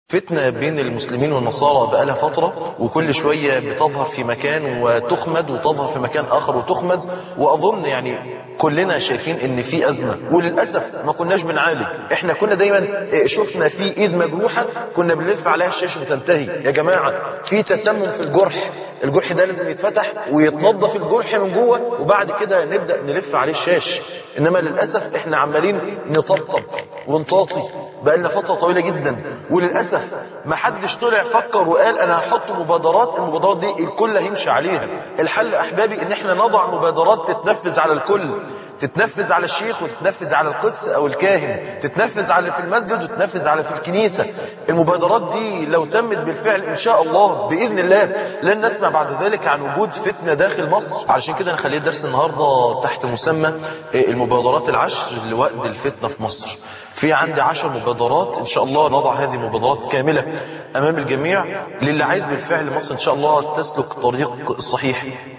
فتنة بين المسلمين والنصارى بقالها فترة وكل شوية بتظهر في مكان وتخمد وتظهر في مكان آخر وتخمد وأظن يعني كلنا شايفين ان في أزمة وللأسف ما كناش بنعالج احنا كنا دايما شفنا في ايد مجروحة كنا بنلف عليها الشاشة وتنتهي يا جماعة في تسمم في الجرح الجرح ده لازم يتفتح ويتنظف الجرح من جوه وبعد كده نبدأ نلف عليه الشاش إنما للأسف احنا عمالين نطبطب ونطاطي بقالنا فترة طويلة جدا وللأسف ما حدش طلع فكر وقال أنا هحط مبادرات المبادرات دي الكل هيمشي عليها الحل أحبابي إن احنا نضع مبادرات تتنفذ على الكل تتنفذ على الشيخ وتتنفذ على القس أو الكاهن تتنفذ على في المسجد وتتنفذ على في الكنيسة المبادرات دي لو تمت بالفعل إن شاء الله بإذن الله لن نسمع بعد ذلك عن وجود فتنة داخل مصر علشان كده أنا خليت درس النهاردة تحت مسمى المبادرات العشر لوقت الفتنة في مصر في عندي عشر مبادرات إن شاء الله نضع هذه المبادرات كاملة أمام الجميع للي عايز بالفعل مصر إن شاء الله تسلك طريق الصحيح